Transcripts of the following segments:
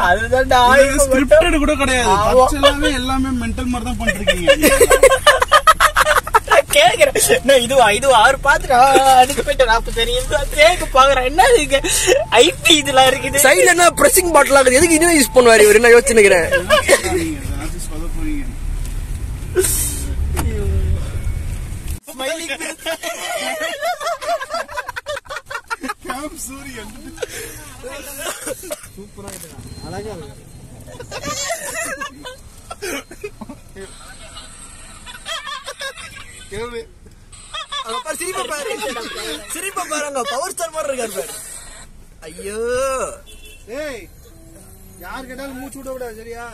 அதுதான்டா ஸ்கிரிப்டட் கூட கிடையாது ஆமா. பச்சை எல்லாமே எல்லாமே மென்டல் மாதிரி தான் பண்ணிருக்கீங்க கேக்குறேன் நான் இதுவா இதுவா அவர் பாத்துட்டு அதுக்கு போயிட்டு நாற்பது தெரியும் தேக்கு பாக்குறேன் என்ன இருக்கு ஐபி இதெல்லாம் இருக்குது சைடுல என்ன பிரசிங் பாட்டில் ஆகுது எதுக்கு இன்னும் யூஸ் பண்ணுவாரு இவர் என்ன யோசிச்சு நிக்கிறேன் நீங்க ஏதாச்சும் சொல்ல போறீங்க கேம் சூரியன் கேளு அங்க பாரு சிரிப்பா பாரு சிரிப்பா பாரு அங்க பவர் ஸ்டார் மாதிரி இருக்காரு பாரு ஐயோ ஏய் யார் கேட்டாலும் மூச்சு விட கூடாது சரியா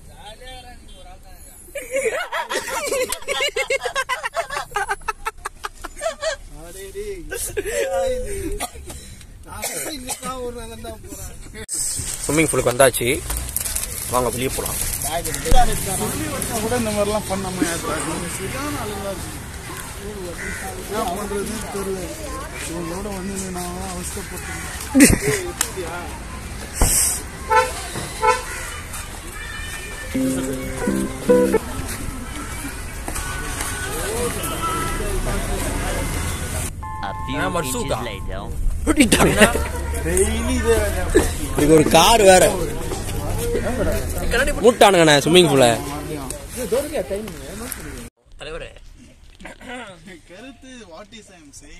அடே டேய், என்னடா இது? நான் இன்னைக்கு ஒரு நாள் தான் போறேன் ஸ்விம்மிங் பூலுக்கு வந்தாச்சு வாங்க வெளியே போலாம் சொல்லி வச்சா கூட இந்த மாதிரிலாம் பண்ணாம நீங்க சரியான ஆளுங்களா இருக்கீங்க. என்ன பண்றதுன்னு தெரியல இவங்களோட வந்து நான் அவஸ்தப்பட்டேன் A few Ah, inches Marsuka. later. கூட்டிட்டாங்க டெய்லி இதே வேலையா இதுக்கு ஒரு கார் வேற மூட்டானுங்கண்ணே ஸ்விம்மிங் பூல தலைவரே கருத்து வாட் இஸ் ஐம் சே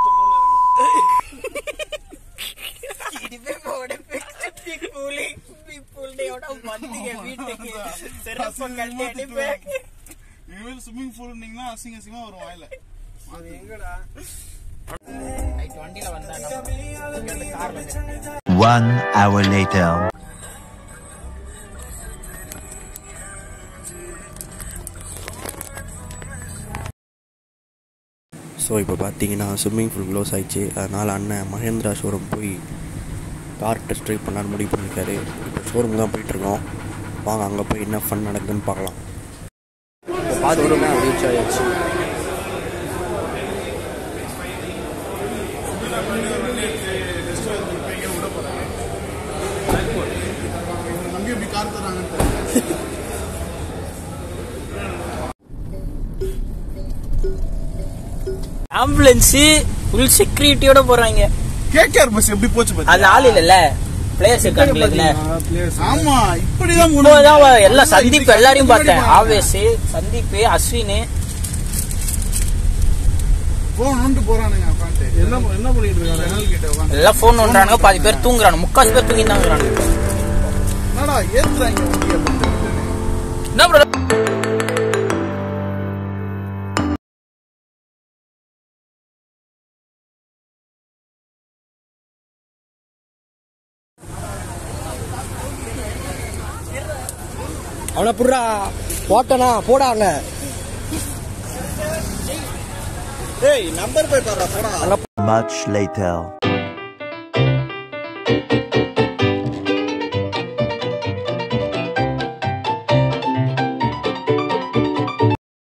இனிமே போட பூலி பூலியோட வந்தீங்க வீட்டுக்கு சிறப்பு கல்வி அனுப்பேன் இனிமேல் ஸ்விம்மிங் பூல்னீங்கன்னா அசிங்க அசிங்கமா வரும் வாயில அது எங்கடா நைட் வண்டியில வந்தேன் கார்ல One hour later. ஸோ இப்போ பார்த்தீங்கன்னா ஸ்விம்மிங் பூல் க்ளோஸ் ஆயிடுச்சு அதனால் அண்ணன் மகேந்திரா ஷோரூம் போய் கார் டெஸ்ட் ட்ரைவ் பண்ணலான்னு முடிவு பண்ணியிருக்காரு இப்போ ஷோரூம் தான் போயிட்டுருக்கோம் வாங்க அங்கே போய் என்ன ஃபன் நடக்குதுன்னு பார்க்கலாம் இப்போ பார்த்து ரீச் ஆயாச்சு நம்பி இப்படி கார் தராங்கன்னு தெரியல. ஆம்புலன்ஸ் ஃபுல் செக்யூரிட்டியோட போறாங்க கேகேஆர் பஸ் எப்படி போச்சு அது பாத்தியா? ஆள் இல்லல்ல பிளேயர்ஸ் இருக்காங்கல்ல இதுல ஆமா இப்படிதான் இப்போதான் அவ- எல்லாம் சந்தீப் எல்லாரையும் பார்த்தேன் ஆவேஷ் சந்தீப் அஸ்வின் போகணும்னு போறானுங்க உட்காந்து என்ன என்ன பண்ணிட்டு இருக்காங்க ஜன்னல் கிட்ட உட்காந்து எல்லாம் போன் பண்றானுங்க பாதி பேர் தூங்குறானு முக்கால் பேர் தூங்கிட்டாங்கிறானு என்னடா ஏத்துறாங்க வண்டி அப்படின்னு என்ன bro? அவனை புடுறா போட்டனா போடாங்க ஏய் நம்பர் போய் பாருடா போடா Much later.